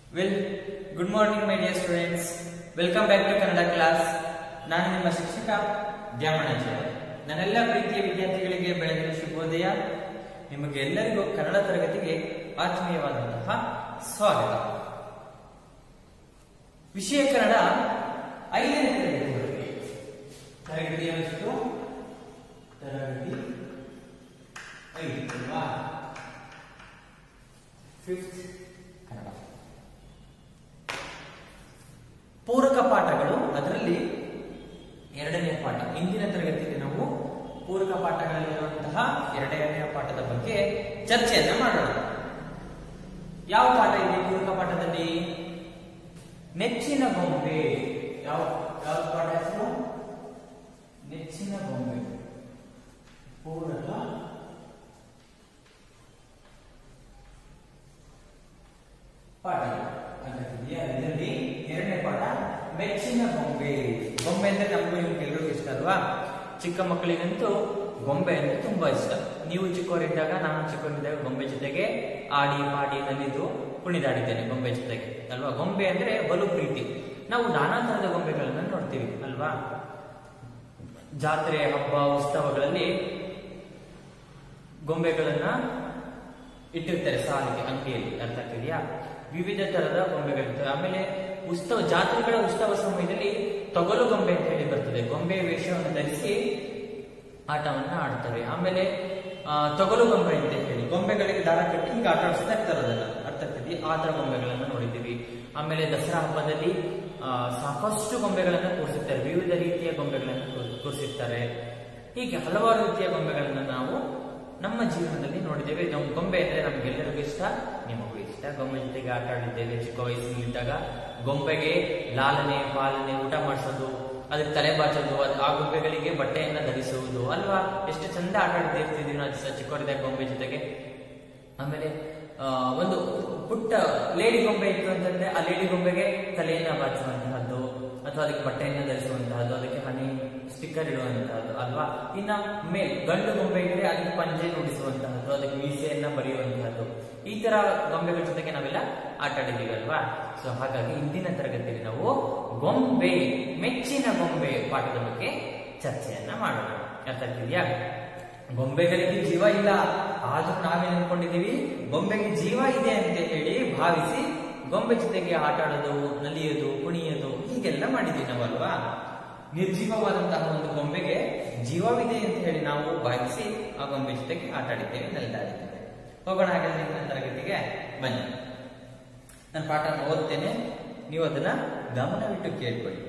Well good morning my dear students welcome back to Kannada class ನಾನು ನಿಮ್ಮ ಶಿಕ್ಷಕ ದ್ಯಾಮಣಾಚಾರ್ಯ ನನ್ನೆಲ್ಲ ಪ್ರೀತಿಯ ವಿದ್ಯಾರ್ಥಿಗಳಿಗೆ ಬೆಳಗಿನ ಶುಭೋದಯ ನಿಮಗೆ ಎಲ್ಲರಿಗೂ ಕನ್ನಡ ತರಗತಿಗೆ ಆತ್ಮೀಯವಾದಂತಹ ಸ್ವಾಗತ ವಿಷಯ ಕನ್ನಡ ಐದನೇ ತರಗತಿ ತರಗತಿ ಎಷ್ಟು ತರಗತಿ ಐದು ಅಲ್ವಾ ಫಿಫ್ತ್ ಕನ್ನಡ ಪೂರಕ ಪಾಠಗಳು ಅದರಲ್ಲಿ ಎರಡನೇ ಪಾಠ ಇಂದಿನ ತರಗತಿಯಲ್ಲಿ ನಾವು ಪೂರಕ ಪಾಠಗಳಲ್ಲಿರುವಂತಹ ಎರಡನೇ ಪಾಠದ ಬಗ್ಗೆ ಚರ್ಚೆಯನ್ನ ಮಾಡೋಣ ಯಾವ ಪಾಠ ಇದೆ ಪೂರಕ ಪಾಠದಲ್ಲಿ ನೆಚ್ಚಿನ ಗೊಂಬೆ ಯಾವ ಯಾವ ಪಾಠ ಹೆಸರು ನೆಚ್ಚಿನ ಗೊಂಬೆ ಪೂರಕ ಪಾಠ ಇದೆಯಾ ಇದರಲ್ಲಿ ಎರಡನೇ ಪಾಠ ಮೆಚ್ಚಿನ ಗೊಂಬೆ ಗೊಂಬೆ ಅಂದ್ರೆ ನಮಗೂ ನಿಮ್ಗೆ ಎಲ್ರಿಗೂ ಇಷ್ಟ ಅಲ್ವಾ ಚಿಕ್ಕ ಮಕ್ಕಳಿಗಂತೂ ಗೊಂಬೆ ಅಂದ್ರೆ ತುಂಬಾ ಇಷ್ಟ ನೀವು ಚಿಕ್ಕವರಿದ್ದಾಗ ನಾನು ಚಿಕ್ಕವರಿದ್ದಾಗ ಗೊಂಬೆ ಜೊತೆಗೆ ಆಡಿ ಪಾಡಿ ನಲಿದು ಕುಣಿದಾಡಿದ್ದೇನೆ ಗೊಂಬೆ ಜೊತೆಗೆ ಅಲ್ವಾ ಗೊಂಬೆ ಅಂದ್ರೆ ಬಲು ಪ್ರೀತಿ ನಾವು ನಾನಾ ತರದ ಗೊಂಬೆಗಳನ್ನ ನೋಡ್ತೀವಿ ಅಲ್ವಾ ಜಾತ್ರೆ ಹಬ್ಬ ಉತ್ಸವಗಳಲ್ಲಿ ಗೊಂಬೆಗಳನ್ನ ಇಟ್ಟಿರ್ತಾರೆ ಸಾಲಿಗೆ ಅಂಗಡಿಯಲ್ಲಿ ಅರ್ಥ ಆಗ್ತಿದೆಯಾ ವಿವಿಧ ತರದ ಗೊಂಬೆಗಳಿರ್ತವೆ ಆಮೇಲೆ ಉತ್ಸವ ಜಾತ್ರೆಗಳ ಉತ್ಸವ ಸಮಯದಲ್ಲಿ ತೊಗಲು ಗೊಂಬೆ ಅಂತ ಹೇಳಿ ಬರ್ತದೆ ಗೊಂಬೆ ವೇಷವನ್ನು ಧರಿಸಿ ಆಟವನ್ನ ಆಡ್ತಾರೆ ಆಮೇಲೆ ಆ, ತೊಗಲು ಗೊಂಬೆ ಅಂತ ಹೇಳಿ ಗೊಂಬೆಗಳಿಗೆ ದಾರ ಕಟ್ಟಿ ಹಿಂಗೆ ಆಟ ಆಡಿಸ್ತಾ ಇರ್ತಾರೆ ಅದನ್ನ ಅರ್ಥ ಆಗ್ತಿದೆಯಾ ಆ ತರ ಗೊಂಬೆಗಳನ್ನ ನೋಡಿದ್ದೀವಿ ಆಮೇಲೆ ದಸರಾ ಹಬ್ಬದಲ್ಲಿ ಆ, ಸಾಕಷ್ಟು ಗೊಂಬೆಗಳನ್ನ ಕೂರಿಸಿರ್ತಾರೆ ವಿವಿಧ ರೀತಿಯ ಗೊಂಬೆಗಳನ್ನ ಕೂರ್- ಕೂರಿಸಿರ್ತಾರೆ ಹೀಗೆ ಹಲವಾರು ರೀತಿಯ ಗೊಂಬೆಗಳನ್ನ ನಾವು ನಮ್ಮ ಜೀವನದಲ್ಲಿ ನೋಡಿದ್ದೇವೆ ನಮ್ಮ ಗೊಂಬೆ ಅಂದ್ರೆ ನಮ್ಗೆಲ್ಲರಿಗೂ ಇಷ್ಟ ನಿಮಗೂ ಇಷ್ಟ ಗೊಂಬೆ ಜೊತೆಗೆ ಆಟ ಆಡಿದ್ದೇವೆ ಚಿಕ್ಕ ವಯಸ್ಸಿನಲ್ಲಿದ್ದಾಗ ಗೊಂಬೆಗೆ ಲಾಲನೆ ಪಾಲನೆ ಊಟ ಮಾಡಿಸೋದು ಅದಕ್ಕೆ ತಲೆ ಬಾಚೋದು ಅದ್- ಆ ಗೊಂಬೆಗಳಿಗೆ ಬಟ್ಟೆಯನ್ನ ಧರಿಸುವುದು ಅಲ್ವಾ ಎಷ್ಟು ಚಂದ ಆಟ ಆಡ್ತಿರ್ತಿದ್ವಿ ನಾವು ಚಿಕ್ಕ- ಚಿಕ್ಕವರಿದ್ದಾಗ ಗೊಂಬೆ ಜೊತೆಗೆ ಆಮೇಲೆ ಆ, ಒಂದು ಪುಟ್ಟ ಲೇಡಿ ಗೊಂಬೆ ಇತ್ತು ಅಂತಂದ್ರೆ ಆ ಲೇಡಿ ಗೊಂಬೆಗೆ ತಲೆಯನ್ನ ಬಾಚುವಂತಹದ್ದು ಅಥವಾ ಅದಕ್ಕೆ ಬಟ್ಟೆಯನ್ನ ಧರಿಸುವಂತಹದ್ದು ಅದಕ್ಕೆ ಹನಿ ಸ್ಟಿಕ್ಕರ್ ಇಡುವಂತಹದ್ದು ಅಲ್ವಾ ಇನ್ನ ಮೇಲ್ ಗಂಡು ಗೊಂಬೆ ಇದ್ರೆ ಅದಕ್ಕೆ ಪಂಜೆ ನುಡಿಸುವಂತಹದ್ದು ಅದಕ್ಕೆ ಮೀಸೆಯನ್ನ ಬರೆಯುವಂತಹದ್ದು ಈ ತರ ಗೊಂಬೆಗಳ ಜೊತೆಗೆ ನಾವೆಲ್ಲ ಆಟ ಆಡಿದೀವಿ ಅಲ್ವಾ ಸೊ ಹಾಗಾಗಿ ಇಂದಿನ ತರಗತಿಯಲ್ಲಿ ನಾವು ಗೊಂಬೆ ಮೆಚ್ಚಿನ ಗೊಂಬೆ ಪಾಠದ ಬಗ್ಗೆ ಚರ್ಚೆಯನ್ನ ಮಾಡೋಣ ಅರ್ಥ ಆಗ್ತಿದ್ಯಾ ಗೊಂಬೆಗಳಿಗೆ ಜೀವ ಇಲ್ಲ ಆದ್ರೂ ನಾವೇನ್ ಅನ್ಕೊಂಡಿದೀವಿ ಗೊಂಬೆಗೆ ಜೀವ ಇದೆ ಅಂತ ಹೇಳಿ ಭಾವಿಸಿ ಗೊಂಬೆ ಜೊತೆಗೆ ಆಟ ಆಡೋದು ನಲಿಯೋದು ಕುಣಿಯೋದು ಹೀಗೆಲ್ಲ ಮಾಡಿದೀವಿ ನಾವಲ್ವಾ ನಿರ್ಜೀವವಾದಂತಹ ಒಂದು ಗೊಂಬೆಗೆ ಜೀವವಿದೆ ಅಂತ ಹೇಳಿ ನಾವು ಭಾವಿಸಿ ಆ ಗೊಂಬೆ ಜೊತೆಗೆ ಆಟ ಆಡಿದ್ದೇವೆ ನಲಿದಾಡಿದ್ದೇವೆ ಹೋಗೋಣ ಹಾಗಾದ್ರೆ ಇಂದಿನ ತರಗತಿಗೆ ಬನ್ನಿ ನಾನು ಪಾಠ ಓದ್ತೇನೆ ನೀವು ಅದನ್ನ ಗಮನವಿಟ್ಟು ಕೇಳ್ಕೊಳ್ಳಿ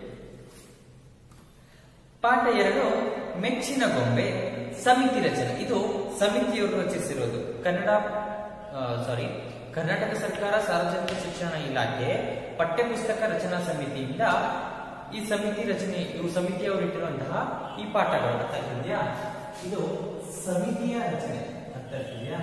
ಪಾಠ ಎರಡು ಮೆಚ್ಚಿನ ಗೊಂಬೆ ಸಮಿತಿ ರಚನೆ ಇದು ಸಮಿತಿಯವರು ರಚಿಸಿರೋದು ಕನ್ನಡ ಸಾರಿ ಕರ್ನಾಟಕ ಸರ್ಕಾರ ಸಾರ್ವಜನಿಕ ಶಿಕ್ಷಣ ಇಲಾಖೆ ಪಠ್ಯಪುಸ್ತಕ ರಚನಾ ಸಮಿತಿಯಿಂದ ಈ ಸಮಿತಿ ರಚನೆ ಇವು ಸಮಿತಿಯವರು ಇಟ್ಟಿರುವಂತಹ ಈ ಪಾಠಗಳು ಅರ್ಥ ಆಗ್ತಿದ್ಯಾ ಇದು ಸಮಿತಿಯ ರಚನೆ ಅರ್ಥ ಆಗ್ತಿದ್ಯಾ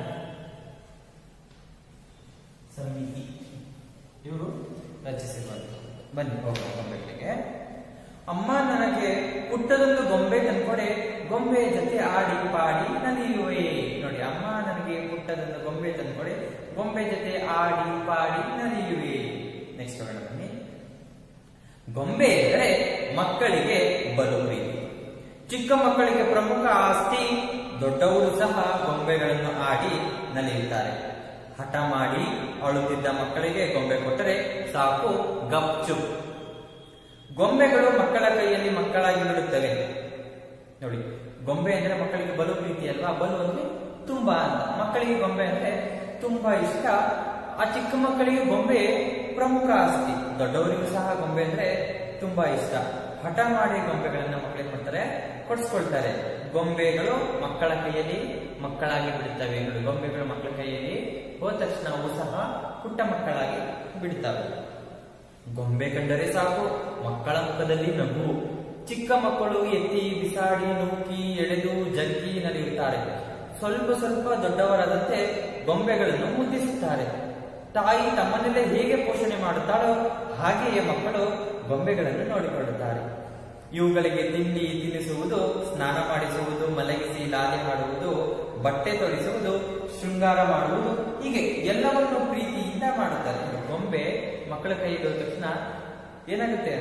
ಸಮಿತಿ ಇವರು ರಚಿಸಿರುವಂತಹ ಬನ್ನಿ ಹೋಗೋಣ ಗೊಂಬೆಗಳಿಗೆ ಅಮ್ಮ ನನಗೆ ಪುಟ್ಟದೊಂದು ಗೊಂಬೆ ತಂದ್ಕೊಡೆ ಗೊಂಬೆ ಜೊತೆ ಆಡಿ ಪಾಡಿ ನಲಿಯುವೆ ನೋಡಿ ಅಮ್ಮ ನನಗೆ ಪುಟ್ಟದೊಂದು ಗೊಂಬೆ ತಂದ್ಕೊಡೆ ಗೊಂಬೆ ಜೊತೆ ಆಡಿ ಪಾಡಿ ನಲಿಯುವೆ ನೆಕ್ಸ್ಟ್ ಹೋಗೋಣ ಬನ್ನಿ ಗೊಂಬೆ ಎಂದರೆ ಮಕ್ಕಳಿಗೆ ಬಲು ಪ್ರೀತಿ ಚಿಕ್ಕ ಮಕ್ಕಳಿಗೆ ಪ್ರಮುಖ ಆಸ್ತಿ ದೊಡ್ಡವರು ಸಹ ಗೊಂಬೆಗಳನ್ನು ಆಡಿ ನಲಿಯುತ್ತಾರೆ ಹಠ ಮಾಡಿ ಅಳುತ್ತಿದ್ದ ಮಕ್ಕಳಿಗೆ ಗೊಂಬೆ ಕೊಟ್ಟರೆ ಸಾಕು ಗಪ್ಚುಪ್ ಗೊಂಬೆಗಳು ಮಕ್ಕಳ ಕೈಯಲ್ಲಿ ಮಕ್ಕಳಾಗಿ ಬಿಡುತ್ತವೆ ನೋಡಿ ಗೊಂಬೆ ಅಂದ್ರೆ ಮಕ್ಕಳಿಗೆ ಬಲು ಪ್ರೀತಿ ಅಲ್ವಾ ಬಲು ಅಂದ್ರೆ ತುಂಬಾ ಅಂತ ಮಕ್ಕಳಿಗೆ ಗೊಂಬೆ ಅಂದ್ರೆ ತುಂಬಾ ಇಷ್ಟ ಆ ಚಿಕ್ಕ ಮಕ್ಕಳಿಗೆ ಗೊಂಬೆ ಪ್ರಮುಖ ಆಸ್ತಿ ದೊಡ್ಡವರಿಗೂ ಸಹ ಗೊಂಬೆ ಅಂದ್ರೆ ತುಂಬಾ ಇಷ್ಟ ಹಠ ಮಾಡಿ ಗೊಂಬೆಗಳನ್ನ ಮಕ್ಕಳಿಗೆ ಕೊಡ್ತಾರೆ ಕೊಡಿಸ್ಕೊಳ್ತಾರೆ ಗೊಂಬೆಗಳು ಮಕ್ಕಳ ಕೈಯಲ್ಲಿ ಮಕ್ಕಳಾಗಿ ಬಿಡುತ್ತವೆ ನೋಡಿ ಗೊಂಬೆಗಳು ಮಕ್ಕಳ ಕೈಯಲ್ಲಿ ಹೋದ ತಕ್ಷಣ ಅವು ಸಹ ಪುಟ್ಟ ಮಕ್ಕಳಾಗಿ ಬಿಡುತ್ತವೆ ಗೊಂಬೆ ಕಂಡರೆ ಸಾಕು ಮಕ್ಕಳ ಮುಖದಲ್ಲಿ ನಗು ಚಿಕ್ಕ ಮಕ್ಕಳು ಎತ್ತಿ ಬಿಸಾಡಿ ನೂಕಿ ಎಳೆದು ಜಗ್ಗಿ ನಡೆಯುತ್ತಾರೆ ಸ್ವಲ್ಪ ಸ್ವಲ್ಪ ದೊಡ್ಡವರಾದಂತೆ ಗೊಂಬೆಗಳನ್ನು ಮುದ್ದಿಸುತ್ತಾರೆ ತಾಯಿ ತಮ್ಮನ್ನೆಲ್ಲ ಹೇಗೆ ಪೋಷಣೆ ಮಾಡುತ್ತಾಳೋ ಹಾಗೆಯೇ ಮಕ್ಕಳು ಗೊಂಬೆಗಳನ್ನು ನೋಡಿಕೊಳ್ಳುತ್ತಾರೆ ಇವುಗಳಿಗೆ ತಿಂಡಿ ತಿನ್ನಿಸುವುದು ಸ್ನಾನ ಮಾಡಿಸುವುದು ಮಲಗಿಸಿ ಲಾಲಿ ಮಾಡುವುದು ಬಟ್ಟೆ ತೊಡಿಸುವುದು ಶೃಂಗಾರ ಮಾಡುವುದು ಹೀಗೆ ಎಲ್ಲವನ್ನು ಪ್ರೀತಿಯಿಂದ ಮಾಡುತ್ತಾರೆ ಗೊಂಬೆ ಮಕ್ಕಳ ಕೈಗೆ ಹೋದ ತಕ್ಷಣ ಏನಾಗುತ್ತೆ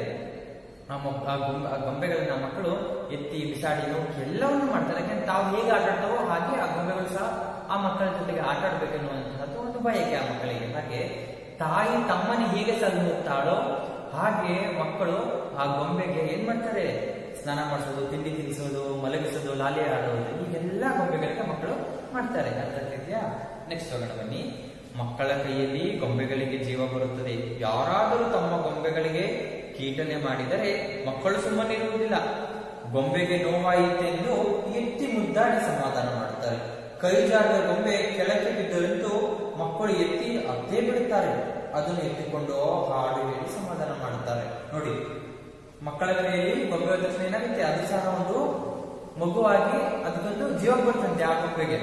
ಆ ಮಗ್- ಆ ಗೊಂಬೆ ಆ ಗೊಂಬೆಗಳನ್ನ ಮಕ್ಕಳು ಎತ್ತಿ ಬಿಸಾಡಿನು ಎಲ್ಲವನ್ನು ಮಾಡ್ತಾರೆ ಯಾಕಂದ್ರೆ ತಾವು ಹೇಗೆ ಆಟ ಆಡ್ತಾವೋ ಹಾಗೆ ಆ ಗೊಂಬೆಗಳು ಸಹ ಆ ಮಕ್ಕಳ ಜೊತೆಗೆ ಆಟ ಆಡ್ಬೇಕೆನ್ನುವಂತಹದ್ದು ಒಂದು ಬಯಕೆ ಆ ಮಕ್ಕಳಿಗೆ ಹಾಗೆ ತಾಯಿ ತಮ್ಮನ ಹೇಗೆ ಸಲ್ಲುತ್ತಾಳೋ ಹಾಗೆ ಮಕ್ಕಳು ಆ ಗೊಂಬೆಗೆ ಏನ್ ಮಾಡ್ತಾರೆ ಸ್ನಾನ ಮಾಡಿಸೋದು ತಿಂಡಿ ತಿನ್ನಿಸೋದು ಮಲಗಿಸೋದು ಲಾಲಿ ಆಡೋದು ಹೀಗೆಲ್ಲ ಗೊಂಬೆಗಳಿಗೆ ಮಕ್ಕಳು ಮಾಡ್ತಾರೆ ಅರ್ಥ ಆಗ್ತಿದ್ಯಾ ನೆಕ್ಸ್ಟ್ ಹೋಗೋಣ ಬನ್ನಿ ಮಕ್ಕಳ ಕೈಯಲ್ಲಿ ಗೊಂಬೆಗಳಿಗೆ ಜೀವ ಬರುತ್ತದೆ ಯಾರಾದರೂ ತಮ್ಮ ಗೊಂಬೆಗಳಿಗೆ ಕೀಟನೆ ಮಾಡಿದರೆ ಮಕ್ಕಳು ಸುಮ್ಮನಿರುವುದಿಲ್ಲ ಗೊಂಬೆಗೆ ನೋವಾಯಿತೆಂದು ಎತ್ತಿ ಮುದ್ದಾಡಿ ಸಮಾಧಾನ ಮಾಡುತ್ತಾರೆ ಕೈ ಜಾರದ ಗೊಂಬೆ ಕೆಳಕ್ಕೆ ಬಿದ್ದರಂತೂ ಮಕ್ಕಳು ಎತ್ತಿ ಅದೇ ಬಿಡುತ್ತಾರೆ ಅದನ್ನು ಎತ್ತಿಕೊಂಡು ಹಾಡು ಹೇಳಿ ಸಮಾಧಾನ ಮಾಡುತ್ತಾರೆ ನೋಡಿ ಮಕ್ಕಳ ಕೈಯಲ್ಲಿ ಗೊಂಬೆ ಹೋದ ತಕ್ಷಣ ಏನಾಗುತ್ತೆ ಅದು ಸಹ ಒಂದು ಮಗುವಾಗಿ ಅದಕ್ಕೊಂದು ಜೀವ ಬರ್ತಂತೆ ಆ ಗೊಂಬೆಗೆ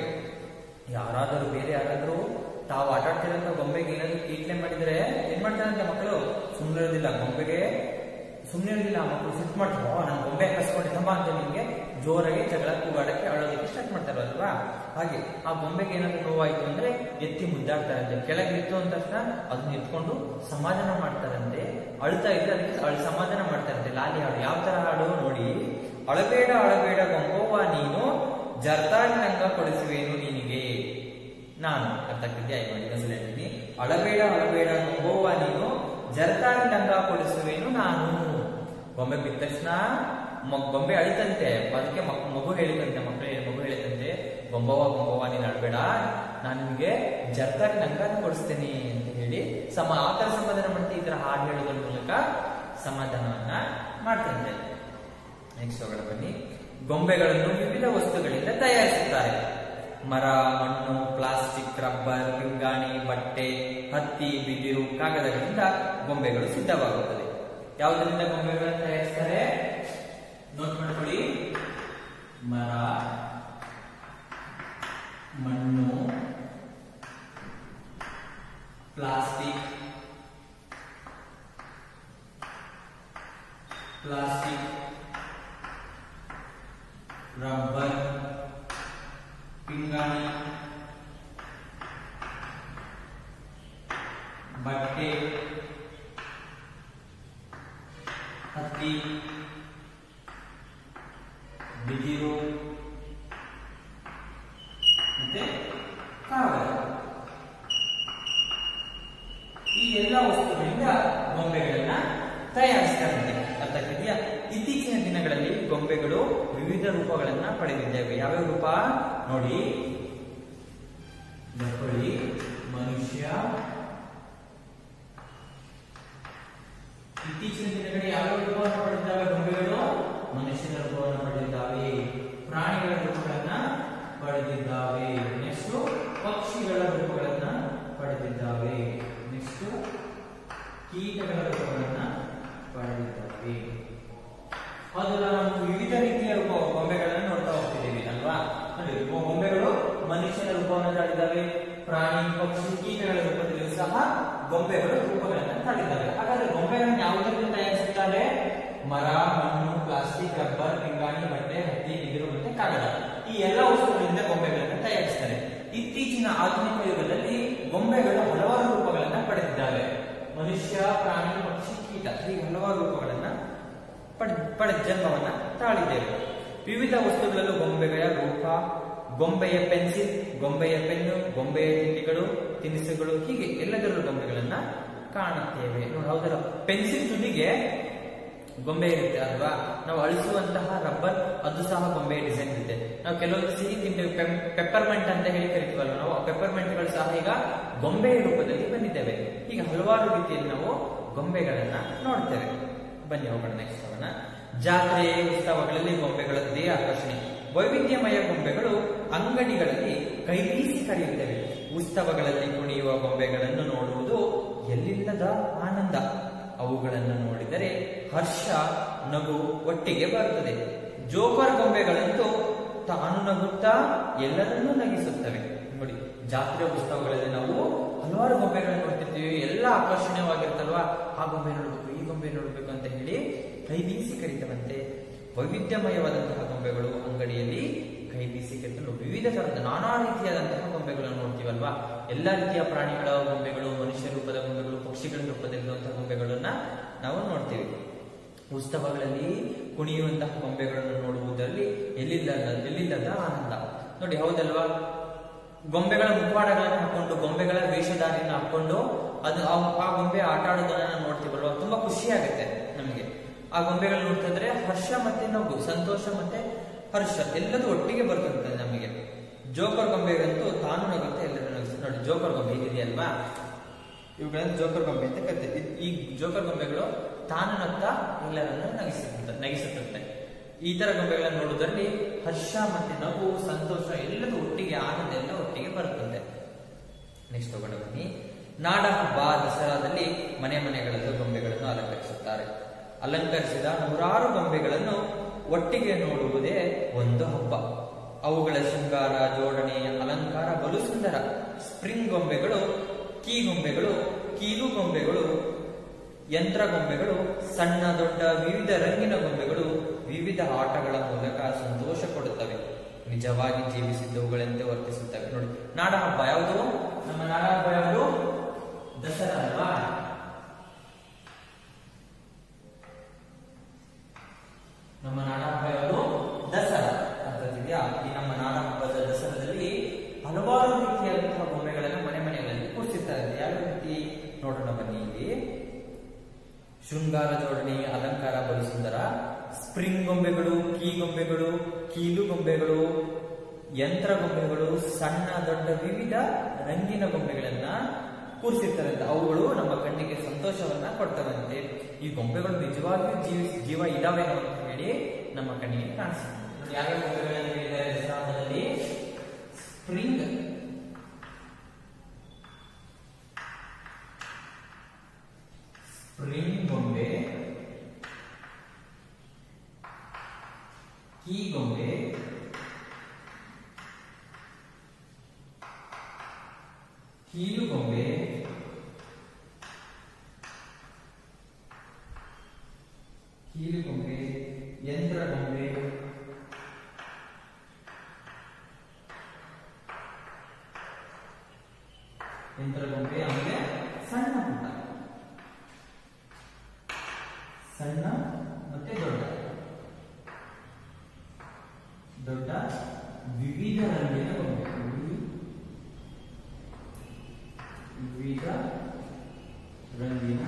ಯಾರಾದರೂ ಬೇರೆ ಯಾರಾದರೂ ತಾವು ಆಟ ಆಡ್ತಿರೋಂಥ ಗೊಂಬೆಗೆ ಏನಾದ್ರು ಕೀಟ್ಲೆ ಮಾಡಿದ್ರೆ ಏನ್ ಮಾಡ್ತಾರಂತೆ ಮಕ್ಕಳು ಸುಮ್ಮನಿರೋದಿಲ್ಲ ಗೊಂಬೆಗೆ ಸುಮ್ಮನಿರೋದಿಲ್ಲ ಆ ಮಕ್ಕಳು ಸಿಟ್ಟು ಮಾಡ್ತಾರೆ "ಓ, ನಾನು ಗೊಂಬೆ ಕಸ್ಕೊಂಡಿದ್ದಮ್ಮ ಅಂತ ನಿಮ್ಗೆ ಜೋರಾಗಿ ಜಗಳ ಕೂಗಾಡಕ್ಕೆ ಅಳೋದಕ್ಕೆ ಸ್ಟಾರ್ಟ್ ಮಾಡ್ತಾರಲ್ವಾ ಹಾಗೆ ಆ ಗೊಂಬೆಗೆ ಏನಾದ್ರು ನೋವಾಯ್ತು ಅಂದ್ರೆ ಎತ್ತಿ ಮುದ್ದಾಡ್ತಾರಂತೆ ಕೆಳಗೆ ಬಿತ್ತು ಅಂದ ತಕ್ಷಣ ಅದನ್ನ ಎತ್ಕೊಂಡು ಸಮಾಧಾನ ಮಾಡ್ತಾರಂತೆ ಅಳ್ತಾ ಇದ್ರೆ ಅದಕ್ಕೆ ಅಳ್ ಸಮಾಧಾನ ಮಾಡ್ತಾರಂತೆ ಲಾಲಿ ಹಾಡು ಯಾವ ತರ ಹಾಡು ನೋಡಿ ಅಳಬೇಡ ಅಳಬೇಡ ಗೊಂಬೋವ ನೀನು ಜರ್ದಾರಿ ನಂಗ ಕೊಡಿಸುವೇನು ನಿನಗೆ ನಾನು ಅರ್ಥಕ್ಕಿದ್ದೆ ಆಯ್ತು ಇನ್ನೊಂದ್ಸಲ ಹೇಳ್ತೀನಿ ಅಳಬೇಡ ಅಳಬೇಡ ಗೊಂಬೋವ ನೀನು ಜರ್ದಾರಿ ನಂಗ ಕೊಡಿಸುವೇನು ನಾನು ಗೊಂಬೆ ಬಿದ್ದ ತಕ್ಷಣ ಮ- ಗೊಂಬೆ ಅಳಿತಂತೆ ಅದಕ್ಕೆ ಮಕ್- ಮಗು ಹೇಳಿದಂತೆ ಮಕ್ಕಳು ಮಗು ಹೇಳಿದಂತೆ ಗೊಂಬವ್ವ ಗೊಂಬವ್ವ ನೀನು ಅಳ್ಬೇಡ ನಾನು ನಿಮಗೆ ಜರ್ದಾರಿ ನಂಗ ಕೊಡಿಸ್ತೇನೆ ಅಂತ ಹೇಳಿ ಸಮ ಆ ತರ ಸಮಾಧಾನ ಮಾಡ್ತಾ ಈ ತರ ಹಾಡು ಹೇಳೋದ್ರ ಮೂಲಕ ಸಮಾಧಾನವನ್ನ ಮಾಡ್ತಂತೆ ನೆಕ್ಸ್ಟ್ ಹೋಗೋಣ ಬನ್ನಿ ಗೊಂಬೆಗಳನ್ನು ವಿವಿಧ ವಸ್ತುಗಳಿಂದ ತಯಾರಿಸುತ್ತಾರೆ ಮರ ಮಣ್ಣು ಪ್ಲಾಸ್ಟಿಕ್ ರಬ್ಬರ್ ಪಿಂಗಾಣಿ ಬಟ್ಟೆ ಹತ್ತಿ ಬಿದಿರು ಕಾಗದಗಳಿಂದ ಗೊಂಬೆಗಳು ಸಿದ್ಧವಾಗುತ್ತದೆ ಯಾವುದರಿಂದ ಗೊಂಬೆಗಳನ್ನು ತಯಾರಿಸ್ತಾರೆ ನೋಟ್ ಮಾಡ್ಕೊಳ್ಳಿ ಮರ ಮಣ್ಣು ಪ್ಲಾಸ್ಟಿಕ್ ಪ್ಲಾಸ್ಟಿಕ್ ರಬ್ಬರ್ ಪಿಂಗಾಣಿ ಬಟ್ಟೆ ಹತ್ತಿ ಬಿದಿರು ಮತ್ತೆ ಕಾಗದ ಈ ಎಲ್ಲ ವಸ್ತುಗಳಿಂದ ಗೊಂಬೆಗಳನ್ನ ತಯಾರಿಸ್ತಾರಂತೆ ಅರ್ಥ ಆಗ್ತಿದ್ಯಾ ಇತ್ತೀಚಿನ ದಿನಗಳಲ್ಲಿ ಗೊಂಬೆಗಳು ವಿವಿಧ ರೂಪಗಳನ್ನ ಪಡೆದಿದ್ದೇವೆ ಯಾವ್ಯಾವ ರೂಪ ನೋಡಿ ಬರ್ಕೊಳ್ಳಿ ಮನುಷ್ಯ ಇತ್ತೀಚಿನ ದಿನಗಳಲ್ಲಿ ಯಾವ್ಯಾವ ರೂಪವನ್ನು ಪಡೆದಿದ್ದಾವೆ ಗೊಂಬೆಗಳು ಮನುಷ್ಯನ ರೂಪವನ್ನು ಪಡೆದಿದ್ದಾವೆ ಪ್ರಾಣಿಗಳ ರೂಪಗಳನ್ನ ಪಡೆದಿದ್ದಾವೆ ನೆಕ್ಸ್ಟ್ ಪಕ್ಷಿಗಳ ರೂಪಗಳನ್ನ ಪಡೆದಿದ್ದಾವೆ ನೆಕ್ಸ್ಟ್ ಕೀಟಗಳ ರೂಪಗಳನ್ನ ಪಡೆದಿದ್ದಾವೆ ಹೌದಲ್ಲ ನಾವು ವಿವಿಧ ರೀತಿಯ ರೂಪ ಗೊಂಬೆಗಳನ್ನ ನೋಡ್ತಾ ಹೋಗ್ತಿದ್ದೀವಿ ಅಲ್ವಾ ನೋಡಿ ಗೊ- ಗೊಂಬೆಗಳು ಮನುಷ್ಯನ ರೂಪವನ್ನು ತಾಳಿದ್ದಾವೆ ಪ್ರಾಣಿ ಪಕ್ಷಿ ಕೀಟಗಳ ರೂಪದಲ್ಲಿ ಸಹ ಗೊಂಬೆಗಳು ರೂಪಗಳನ್ನ ತಾಳಿದ್ದಾವೆ ಹಾಗಾದ್ರೆ ಗೊಂಬೆಗಳನ್ನ ಯಾವುದರಿಂದ ತಯಾರಿಸುತ್ತಾರೆ ಮರ ಮಣ್ಣು ಪ್ಲಾಸ್ಟಿಕ್ ರಬ್ಬರ್ ಪಿಂಗಾಣಿ ಬಟ್ಟೆ ಹತ್ತಿ ಬಿದಿರು ಮತ್ತೆ ಕಾಗದ ಈ ಎಲ್ಲ ವಸ್ತುಗಳಿಂದ ಗೊಂಬೆಗಳನ್ನ ತಯಾರಿಸ್ತಾರೆ ಇತ್ತೀಚಿನ ಆಧುನಿಕ ಯುಗದಲ್ಲಿ ಗೊಂಬೆಗಳು ಹಲವಾರು ರೂಪಗಳನ್ನ ಪಡೆದಿದ್ದಾವೆ ಮನುಷ್ಯ ಪ್ರಾಣಿ ಪಕ್ಷಿ ಕೀಟ ಹೀಗೆ ಹಲವಾರು ರೂಪಗಳನ್ನ ಪಡೆ ಪಡೆದ ಜನ್ಮವನ್ನ ತಾಳಿದ್ದೇವೆ ವಿವಿಧ ವಸ್ತುಗಳಲ್ಲೂ ಗೊಂಬೆಗಳ ರೂಪ ಗೊಂಬೆಯ ಪೆನ್ಸಿಲ್ ಗೊಂಬೆಯ ಪೆನ್ನು ಗೊಂಬೆಯ ತಿಂಡಿಗಳು ತಿನಿಸುಗಳು ಹೀಗೆ ಎಲ್ಲದರಲ್ಲೂ ಗೊಂಬೆಗಳನ್ನ ಕಾಣುತ್ತೇವೆ ನೋಡಿ ಹೌದಲ್ಲ ಪೆನ್ಸಿಲ್ ತುದಿಗೆ ಗೊಂಬೆ ಇರುತ್ತೆ ಅಲ್ವಾ ನಾವು ಅಳಿಸುವಂತಹ ರಬ್ಬರ್ ಅದು ಸಹ ಗೊಂಬೆಯ ಡಿಸೈನ್ ಇರುತ್ತೆ ನಾವು ಕೆಲವೊಂದು ಸಿಹಿ ತಿಂಡಿ ಪೆಪ್ಪರ್ಮೆಂಟ್ ಅಂತ ಹೇಳಿ ಕರಿತೀವಲ್ವ ನಾವು ಪೆಪ್ಪರ್ಮೆಂಟ್ಗಳು ಸಹ ಈಗ ಗೊಂಬೆಯ ರೂಪದಲ್ಲಿ ಬಂದಿದ್ದೇವೆ ಹೀಗೆ ಹಲವಾರು ರೀತಿಯಲ್ಲಿ ನಾವು ಗೊಂಬೆಗಳನ್ನ ನೋಡ್ತೇವೆ ಬನ್ನಿ ಹೋಗೋಣ ನೆಕ್ಸ್ಟ್ ಹೋಗೋಣ ಜಾತ್ರೆ ಉತ್ಸವಗಳಲ್ಲಿ ಗೊಂಬೆಗಳದ್ದೇ ಆಕರ್ಷಣೆ ವೈವಿಧ್ಯಮಯ ಗೊಂಬೆಗಳು ಅಂಗಡಿಗಳಲ್ಲಿ ಕೈಬೀಸಿ ಕರೆಯುತ್ತವೆ ಉತ್ಸವಗಳಲ್ಲಿ ಕುಣಿಯುವ ಗೊಂಬೆಗಳನ್ನು ನೋಡುವುದು ಎಲ್ಲಿಲ್ಲದ ಆನಂದ ಅವುಗಳನ್ನು ನೋಡಿದರೆ ಹರ್ಷ ನಗು ಒಟ್ಟಿಗೆ ಬರುತ್ತದೆ ಜೋಕರ್ ಗೊಂಬೆಗಳಂತೂ ತಾನು ನಗುತ್ತಾ ಎಲ್ಲರನ್ನೂ ನಗಿಸುತ್ತವೆ ನೋಡಿ ಜಾತ್ರೆ ಉತ್ಸವಗಳಲ್ಲಿ ನಾವು ಹಲವಾರು ಗೊಂಬೆಗಳನ್ನು ನೋಡ್ತಿರ್ತೀವಿ ಎಲ್ಲ ಆಕರ್ಷಣೀಯವಾಗಿರ್ತಲ್ವಾ ಆ ಗೊಂಬೆ ನೋಡ್ಬೇಕು ಈ ಗೊಂಬೆ ನೋಡ್ಬೇಕು ಅಂತ ಹೇಳಿ ಕೈ ಬೀಸಿ ಕರೀತವಂತೆ ವೈವಿಧ್ಯಮಯವಾದಂತಹ ಗೊಂಬೆಗಳು ಅಂಗಡಿಯಲ್ಲಿ ಕೈ ಬೀಸಿ ಕರೀತಲು ವಿವಿಧ ತರದ ನಾನಾ ರೀತಿಯಾದಂತಹ ಗೊಂಬೆಗಳನ್ನು ನೋಡ್ತೀವಲ್ವಾ ಎಲ್ಲ ರೀತಿಯ ಪ್ರಾಣಿಗಳ ಗೊಂಬೆಗಳು ಮನುಷ್ಯ ರೂಪದ ಗೊಂಬೆಗಳು ಪಕ್ಷಿಗಳ ರೂಪದಲ್ಲಿರುವಂತಹ ಗೊಂಬೆಗಳನ್ನ ನಾವು ನೋಡ್ತೀವಿ ಉತ್ಸವಗಳಲ್ಲಿ ಕುಣಿಯುವಂತಹ ಗೊಂಬೆಗಳನ್ನು ನೋಡುವುದರಲ್ಲಿ ಎಲ್ಲಿಲ್ಲದ ಎಲ್ಲಿಲ್ಲದ ಆನಂದ ನೋಡಿ ಹೌದಲ್ವಾ ಗೊಂಬೆಗಳ ಮುಖವಾಡಗಳನ್ನು ಹಾಕೊಂಡು ಗೊಂಬೆಗಳ ವೇಷಧಾರಿಯನ್ನು ಹಾಕೊಂಡು ಅದು ಆ- ಆ ಗೊಂಬೆ ಆಟ ಆಡೋದನ್ನ ನಾವು ನೋಡ್ತೀವಲ್ವಾ ತುಂಬಾ ಖುಷಿ ಆಗುತ್ತೆ ನಮಗೆ ಆ ಗೊಂಬೆಗಳು ನೋಡ್ತಿದ್ರೆ ಹರ್ಷ ಮತ್ತೆ ನಗು ಸಂತೋಷ ಮತ್ತೆ ಹರ್ಷ ಎಲ್ಲದೂ ಒಟ್ಟಿಗೆ ಬರ್ತದೆ ನಮಗೆ ಜೋಕರ್ ಗೊಂಬೆಗಂತೂ ತಾನು ನಗುತ್ತೆ ಎಲ್ಲರೂ ನಗಿಸ್ತದೆ ನೋಡಿ ಜೋಕರ್ ಗೊಂಬೆ ಇದೆಯಲ್ವಾ ಇವುಗಳನ್ನು ಜೋಕರ್ ಗೊಂಬೆ ಅಂತ ಕರಿತೀವಿ ಇದ್- ಈ ಜೋಕರ್ ಗೊಂಬೆಗಳು ತಾನು ನಗ್ತಾ ಎಲ್ಲರನ್ನು ನಗಿಸುತ್ತೆ ನಗಿಸುತ್ತೆ ಈ ತರ ಗೊಂಬೆಗಳನ್ನು ನೋಡುವುದರಲ್ಲಿ ಹರ್ಷ ಮತ್ತೆ ನಗು ಸಂತೋಷ ಎಲ್ಲದೂ ಒಟ್ಟಿಗೆ ಆನಂದ ಎಲ್ಲ ಒಟ್ಟಿಗೆ ಬರುತ್ತದೆ ನೆಕ್ಸ್ಟ್ ತಗೊಂಡು ಬನ್ನಿ ನಾಡ ಹಬ್ಬ ದಸರಾದಲ್ಲಿ ಮನೆ ಮನೆಗಳಲ್ಲೂ ಗೊಂಬೆಗಳನ್ನು ಅಲಂಕರಿಸುತ್ತಾರೆ ಅಲಂಕರಿಸಿದ ನೂರಾರು ಗೊಂಬೆಗಳನ್ನು ಒಟ್ಟಿಗೆ ನೋಡುವುದೇ ಒಂದು ಹಬ್ಬ ಅವುಗಳ ಶೃಂಗಾರ ಜೋಡಣೆ ಅಲಂಕಾರ ಬಲು ಸುಂದರ ಸ್ಪ್ರಿಂಗ್ ಗೊಂಬೆಗಳು ಕೀ ಗೊಂಬೆಗಳು ಕೀಲು ಗೊಂಬೆಗಳು ಯಂತ್ರ ಗೊಂಬೆಗಳು ಸಣ್ಣ ದೊಡ್ಡ ವಿವಿಧ ರಂಗಿನ ಗೊಂಬೆಗಳು ವಿವಿಧ ಆಟಗಳ ಮೂಲಕ ಸಂತೋಷ ಕೊಡುತ್ತವೆ ನಿಜವಾಗಿ ಜೀವಿಸಿದ್ದವುಗಳಂತೆ ವರ್ತಿಸುತ್ತವೆ ನೋಡಿ ನಾಡ ಹಬ್ಬ ಯಾವುದು ನಮ್ಮ ನಾಡ ಹಬ್ಬ ಯಾವುದು ದಸರಾ ಅಲ್ವಾ ನಮ್ಮ ನಾಡ ಹಬ್ಬ ಯಾವುದು ದಸರಾ ಅರ್ಥಾಗಿದೆಯಾ ಈ ನಮ್ಮ ನಾಡ ಹಬ್ಬದ ದಸರಾದಲ್ಲಿ ಹಲವಾರು ರೀತಿಯಾದಂತಹ ಗೊಂಬೆಗಳನ್ನು ಮನೆ ಮನೆಗಳಲ್ಲಿ ಕೂರಿಸಿರ್ತಾರೆ ಯಾವ ರೀತಿ ನೋಡೋಣ ಬನ್ನಿ ಇಲ್ಲಿ ಶೃಂಗಾರ ಜೋಡಣೆ ಅಲಂಕಾರ ಬಲು ಸುಂದರ ಸ್ಪ್ರಿಂಗ್ ಗೊಂಬೆಗಳು ಕೀ ಗೊಂಬೆಗಳು ಕೀಲು ಗೊಂಬೆಗಳು ಯಂತ್ರ ಗೊಂಬೆಗಳು ಸಣ್ಣ ದೊಡ್ಡ ವಿವಿಧ ರಂಗಿನ ಗೊಂಬೆಗಳನ್ನ ಕೂರಿಸಿರ್ತಾರಂತೆ ಅವುಗಳು ನಮ್ಮ ಕಣ್ಣಿಗೆ ಸಂತೋಷವನ್ನ ಕೊಡ್ತಾವಂತೆ ಈ ಗೊಂಬೆಗಳು ನಿಜವಾಗಿಯೂ ಜೀವ ಜೀವ ಇದಾವೆ ಅಂತ ಹೇಳಿ ನಮ್ಮ ಕಣ್ಣಿಗೆ ಕಾಣಿಸುತ್ತೆ ನೋಡಿ, ಯಾವ್ಯಾವ ಗೊಂಬೆಗಳನ್ನು ಹೇಳಿದ್ದಾರೆ ದಸರಾದಲ್ಲಿ ಸ್ಪ್ರಿಂಗ್ ಸ್ಪ್ರಿಂಗ್ ಗೊಂಬೆ ಕೀ ಗೊಂಬೆ ಕೀಲು ಗೊಂಬೆ ಕೀಲು ಗೊಂಬೆ ಯಂತ್ರ ಗೊಂಬೆ ಯಂತ್ರ ಗೊಂಬೆ ಆಮೇಲೆ ಸಣ್ಣ ಪುಟ್ಟ ಸಣ್ಣ ಮತ್ತೆ ದೊಡ್ಡ ದೊಡ್ಡ ವಿವಿಧ ರಂಗಿನ ಗೊಂಬೆ ವಿವಿ- ವಿವಿಧ ರಂಗಿನ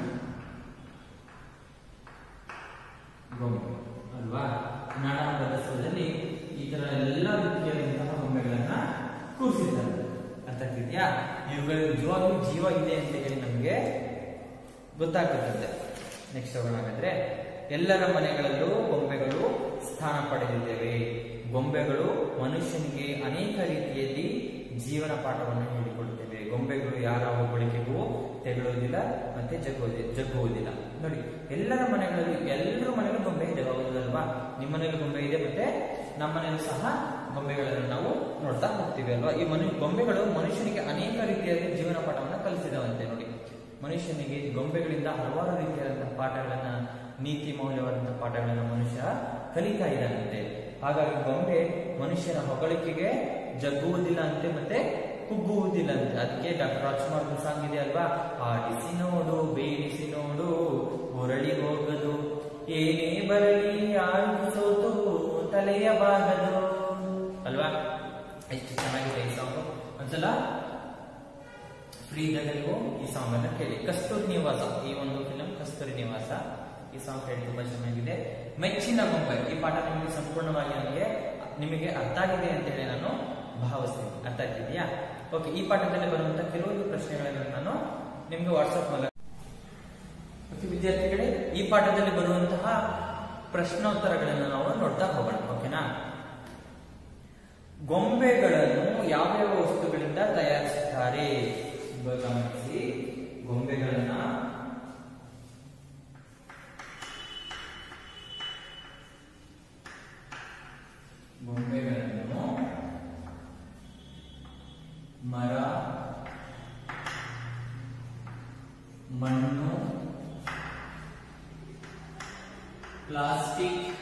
ಗೊಂಬೆ ಅಲ್ವಾ ನಾಡ ಹಬ್ಬದ ದಸರಾದಲ್ಲಿ ಈ ತರ ಎಲ್ಲ ರೀತಿಯಾದಂತಹ ಗೊಂಬೆಗಳನ್ನ ಕೂರಿಸಿದ್ದಾರೆ ಅರ್ಥ ಆಗ್ತಿದ್ಯಾ ಇವುಗಳಿಗೆ ನಿಜವಾಗ್ಲೂ ಜೀವ ಇದೆ ಅಂತ ಹೇಳಿ ನಮಗೆ ಗೊತ್ತಾಗುತ್ತದೆ ನೆಕ್ಸ್ಟ್ ಹೋಗೋಣ ಹಾಗಾದ್ರೆ ಎಲ್ಲರ ಮನೆಗಳಲ್ಲೂ ಗೊಂಬೆಗಳು ಸ್ಥಾನ ಪಡೆದಿದ್ದೇವೆ ಗೊಂಬೆಗಳು ಮನುಷ್ಯನಿಗೆ ಅನೇಕ ರೀತಿಯಲ್ಲಿ ಜೀವನ ಪಾಠವನ್ನು ಹೇಳಿಕೊಡುತ್ತೇವೆ ಗೊಂಬೆಗಳು ಯಾರ ಒಬ್ಬಳಿಕೆಗೂ ತೆಗೊಳ್ಳುವುದಿಲ್ಲ ಮತ್ತೆ ಜಗ್ಗುವುದಿಲ್ಲ ಜಗ್ಗುವುದಿಲ್ಲ ನೋಡಿ ಎಲ್ಲರ ಮನೆಗಳಲ್ಲಿ ಎಲ್ಲರ ಮನೆಯಲ್ಲೂ ಗೊಂಬೆ ಇದೆ ಹೌದಲ್ವಾ ನಿಮ್ಮ ಮನೇಲಿ ಗೊಂಬೆ ಇದೆ ಮತ್ತೆ ನಮ್ಮ ಮನೆಯಲ್ಲೂ ಸಹ ಗೊಂಬೆಗಳನ್ನು ನಾವು ನೋಡ್ತಾ ಹೋಗ್ತೀವಿ ಅಲ್ವಾ ಈ ಮನು ಗೊಂಬೆಗಳು ಮನುಷ್ಯನಿಗೆ ಅನೇಕ ರೀತಿಯಾದ ಜೀವನ ಪಾಠವನ್ನು ಕಲಿಸಿದವಂತೆ ನೋಡಿ ಮನುಷ್ಯನಿಗೆ ಗೊಂಬೆಗಳಿಂದ ಹಲವಾರು ರೀತಿಯಾದಂತಹ ಪಾಠಗಳನ್ನ ನೀತಿ ಮೌಲ್ಯವಾದಂತಹ ಪಾಠಗಳನ್ನ ಮನುಷ್ಯ ಕಲಿತಾ ಇದ್ದಾನಂತೆ ಹಾಗಾಗಿ ಗೊಂಬೆ ಮನುಷ್ಯನ ಹೊಗಳಿಕೆಗೆ ಜಗ್ಗುವುದಿಲ್ಲ ಅಂತೆ ಮತ್ತೆ ಕುಗ್ಗುವುದಿಲ್ಲ ಅಂತೆ ಅದಕ್ಕೆ ಡಾಕ್ಟರ್ ರಾಜ್ಕುಮಾರ್ ಸಾಂಗ್ ಇದೆ ಅಲ್ವಾ ಆಡಿಸಿ ನೋಡು ಬೇಡಿಸಿ ನೋಡು ಉರಳಿ ಹೋಗದು ಏನೇ ಬರಲಿ ಆಡು ಸೋತು ತಲೆಯ ಬಾಗದು ಅಲ್ವಾ ಎಷ್ಟು ಚೆನ್ನಾಗಿದೆ ಈ ಸಾಂಗ್ ಒಂದ್ಸಲ ಫ್ರೀ ಇದ್ದಾಗಲೂ ಈ ಸಾಂಗ್ ಅನ್ನ ಕೇಳಿ ಕಸ್ತೂರಿ ನಿವಾಸ ಈ ಒಂದು ಫಿಲಂ ಕಸ್ತೂರಿ ನಿವಾಸ ಈ ಸಾಂಗ್ ಕೇಳಿ ತುಂಬಾ ಚೆನ್ನಾಗಿದೆ ಮೆಚ್ಚಿನ ಗೊಂಬೆ ಈ ಪಾಠ ನಿಮಗೆ ಸಂಪೂರ್ಣವಾಗಿ ನನಗೆ ನಿಮಗೆ ಅರ್ಥ ಆಗಿದೆ ಅಂತ ಹೇಳಿ ನಾನು ಭಾವಿಸ್ತೀನಿ ಅರ್ಥ ಆಗ್ತಿದೆಯಾ ಓಕೆ ಈ ಪಾಠದಲ್ಲಿ ಬರುವಂತಹ ಕೆಲವೊಂದು ಪ್ರಶ್ನೆಗಳನ್ನು ನಾನು ನಿಮ್ಗೆ ವಾಟ್ಸ್ಆಪ್ ಮೂಲಕ ಓಕೆ ವಿದ್ಯಾರ್ಥಿಗಳೇ ಈ ಪಾಠದಲ್ಲಿ ಬರುವಂತಹ ಪ್ರಶ್ನೋತ್ತರಗಳನ್ನು ನಾವು ನೋಡ್ತಾ ಹೋಗೋಣ ಓಕೆನಾ ಗೊಂಬೆಗಳನ್ನು ಯಾವ್ಯಾವ ವಸ್ತುಗಳಿಂದ ತಯಾರಿಸುತ್ತಾರೆ ಇವಾಗ ಗಮನಿಸಿ ಗೊಂಬೆಗಳನ್ನ ಗೊಂಬೆಗಳನ್ನು ಮರ ಮಣ್ಣು ಪ್ಲಾಸ್ಟಿಕ್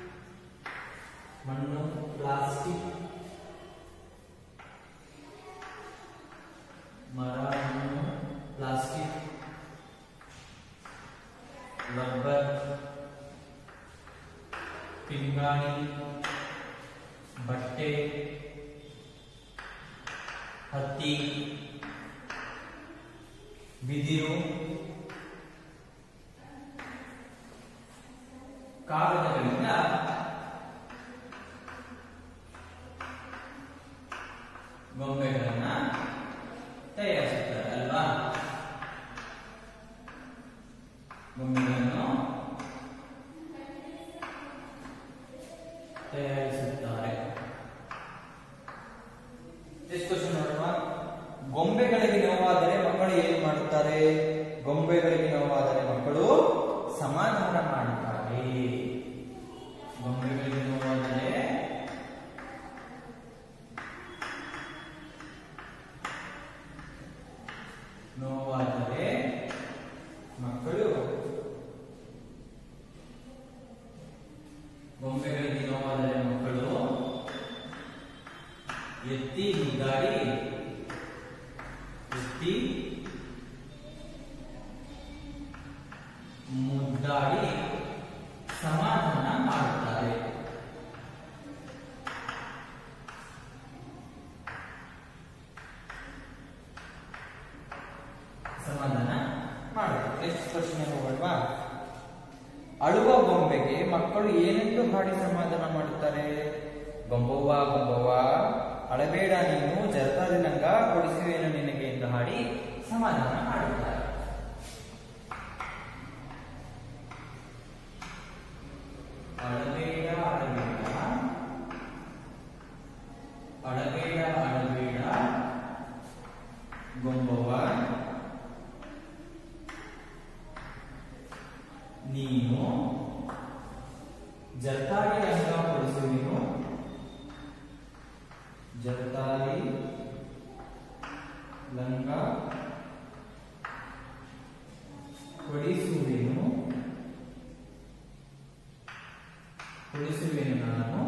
ಮಣ್ಣು ಪ್ಲಾಸ್ಟಿಕ್ ಪಿಂಗಾಣಿ ಬಟ್ಟೆ ಹತ್ತಿ ಬಿದಿರು ಕಾಗದಗಳಿಂದ ಗೊಂಬೆಗಳನ್ನ ತಯಾರಿಸುತ್ತಾರೆ ಅಲ್ವಾ ಗೊಂಬೆಗಳನ್ನು ತಯಾರಿಸುತ್ತಾರೆ ನೆಕ್ಸ್ಟ್ ಕ್ವಶನ್ ನೋಡುವ ಗೊಂಬೆಗಳಿಗೆ ನೋವಾದರೆ ಮಕ್ಕಳು ಏನು ಮಾಡುತ್ತಾರೆ ಗೊಂಬೆಗಳಿಗೆ ನೋವಾದರೆ ಮಕ್ಕಳು ಸಮಾಧಾನ ಮಾಡುತ್ತಾರೆ ಗೊಂಬೆಗಳಿಗೆ ನೋವಾದರೆ ನೋವಾದರೆ ಮಕ್ಕಳು ಗೊಂಬೆಗಳಿಗೆ ನೋವಾದರೆ ಮಕ್ಕಳು ಎತ್ತಿ ಮುದ್ದಾಡಿ ಎತ್ತಿ ಮುದ್ದಾಡಿ ಸಮಾಧಾನ ಮಾಡುತ್ತಾರೆ ಸಮಾಧಾನ ಮಾಡುತ್ತಾರೆ ನೆಕ್ಸ್ಟ್ ಪ್ರಶ್ನೆ ಹೋಗೋಣವಾ ಅಳುವ ಗೊಂಬೆಗೆ ಮಕ್ಕಳು ಏನೆಂದು ಹಾಡಿ ಸಮಾಧಾನ ಮಾಡುತ್ತಾರೆ ಗೊಂಬವ್ವ ಗೊಂಬವ್ವ ಅಳಬೇಡ ನೀನು ಜರತಾರಿ ನಂಗ ಕೊಡಿಸುವೇನು ನಿನಗೆ ಎಂದು ಹಾಡಿ ಸಮಾಧಾನ ಮಾಡುತ್ತಾರೆ ಅಳಬೇಡ ಅಳಬೇಡ ಅಳಬೇಡ ಅಳಬೇಡ ಗೊಂಬವ್ವ ನೀನು ಜರತಾರಿ ರಂಗ ಕೊಡಿಸುವೆನು ಜರತಾರಿ ಲಂಗ ಕೊಡಿಸುವೆನು ಕೊಡಿಸುವೆನು ನಾನು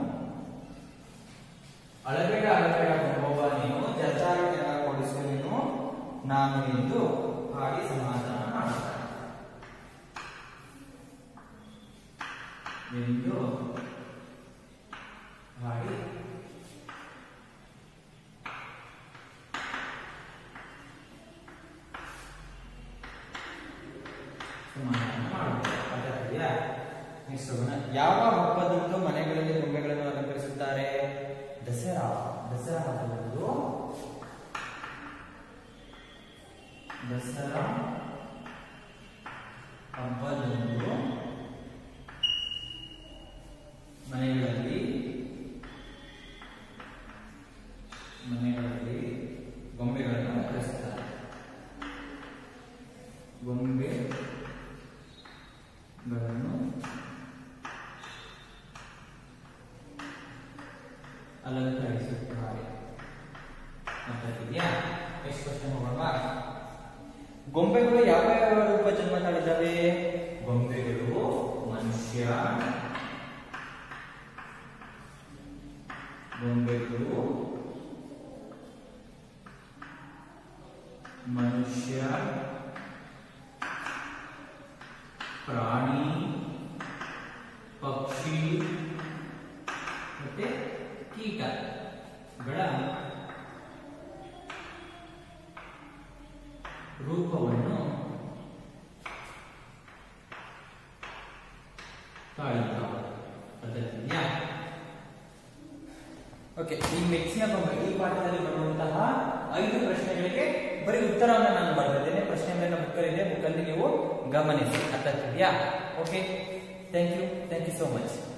ಅಳಬೇಡ ಅಳಬೇಡ ಗೊಂಬವ್ವ ನೀನು ಜರತಾರಿ ರಂಗ ಕೊಡಿಸುವೆನು ನಾನು ಎಂದು ಹಾಡಿ ಸಮಾಧಾನ ಮಾಡುತ್ತಾರೆ ಎಂದು ಹಾಡಿ ಸಮಾಧಾನ ಮಾಡುತ್ತಾರೆ ಅರ್ಥ ಆಗ್ತಿದೆಯಾ? Next ಹೋಗೋಣ. ಯಾವ ಹಬ್ಬದಂದು ಮನೆಗಳಲ್ಲಿ ಗೊಂಬೆಗಳನ್ನು ಅಲಂಕರಿಸುತ್ತಾರೆ ದಸರಾ ದಸರಾ ಹಬ್ಬದಂದು ದಸರಾ ಹಬ್ಬದಂದು ಮನೆಗಳಲ್ಲಿ ಮನೆಗಳಲ್ಲಿ ಗೊಂಬೆಗಳನ್ನು ಅಲಂಕರಿಸುತ್ತಾರೆ ಗೊಂಬೆಗಳನ್ನು ಅಲಂಕರಿಸುತ್ತಾರೆ ಅರ್ಥಾಗಿದೆಯಾ ನೆಕ್ಸ್ಟ್ ಕ್ವಶನ್ ಹೋಗೋಣ ಗೊಂಬೆಗಳು ಯಾವ ಯಾವ ರೂಪ ಜನ್ಮ ತಾಳಿದ್ದಾವೆ ಗೊಂಬೆಗಳು ಮನುಷ್ಯ ಗೊಂಬೆಗಳು ಮನುಷ್ಯ ಪ್ರಾಣಿ ಪಕ್ಷಿ ಮತ್ತೆ ಕೀಟಗಳ ರೂಪವನ್ನು ತಾಳಿದ್ದಾವೆ ಅದರಿಂದ ಓಕೆ ಈ ಮೆಚ್ಚಿನ ಬೊಮ್ಮೆ ಈ ಪಾಠದಲ್ಲಿ ಬರುವಂತಹ ಐದು ಪ್ರಶ್ನೆಗಳಿಗೆ ಬರೀ ಉತ್ತರವನ್ನು ನಾನು ಬರೆದಿದ್ದೇನೆ ಪ್ರಶ್ನೆಗಳನ್ನ ಬುಕ್ಕಲ್ಲಿದೆ ಬುಕ್ಕಲ್ಲಿ ನೀವು ಗಮನಿಸಿ ಅರ್ಥ ಆಗ್ತಿದೆಯಾ okay thank you thank you so much